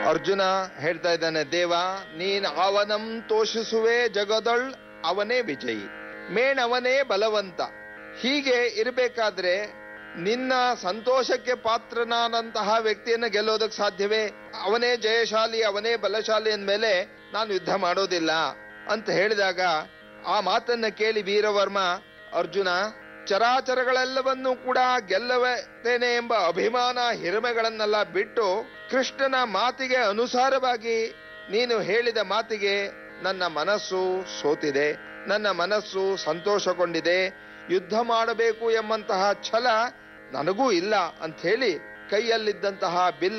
ಅರ್ಜುನ ಹೇಳ್ತಾ ಇದ್ದಾನೆ ದೇವ ನೀನ್ ಅವನಂ ತೋಷಿಸುವೆ ಜಗದೊಳ್ ಅವನೇ ವಿಜಯಿ ಮೇಣ್ ಅವನೇ ಬಲವಂತ ಹೀಗೆ ಇರಬೇಕಾದ್ರೆ ನಿನ್ನ ಸಂತೋಷಕ್ಕೆ ಪಾತ್ರನಾದಂತಹ ವ್ಯಕ್ತಿಯನ್ನು ಗೆಲ್ಲೋದಕ್ಕೆ ಸಾಧ್ಯವೇ ಅವನೇ ಜಯಶಾಲಿ ಅವನೇ ಬಲಶಾಲಿ ಅಂದ್ಮೇಲೆ ನಾನು ಯುದ್ಧ ಮಾಡೋದಿಲ್ಲ ಅಂತ ಹೇಳಿದಾಗ ಆ ಮಾತನ್ನ ಕೇಳಿ ವೀರವರ್ಮ ಅರ್ಜುನ ಚರಾಚರಗಳೆಲ್ಲವನ್ನೂ ಕೂಡ ಗೆಲ್ಲುತ್ತೇನೆ ಎಂಬ ಅಭಿಮಾನ ಹಿರಿಮೆಗಳನ್ನೆಲ್ಲ ಬಿಟ್ಟು ಕೃಷ್ಣನ ಮಾತಿಗೆ ಅನುಸಾರವಾಗಿ ನೀನು ಹೇಳಿದ ಮಾತಿಗೆ ನನ್ನ ಮನಸ್ಸು ಸೋತಿದೆ ನನ್ನ ಮನಸ್ಸು ಸಂತೋಷಗೊಂಡಿದೆ ಯುದ್ಧ ಮಾಡಬೇಕು ಎಂಬಂತಹ ಛಲ ನನಗೂ ಇಲ್ಲ ಅಂತ ಹೇಳಿ ಕೈಯಲ್ಲಿದ್ದಂತಹ ಬಿಲ್ಲ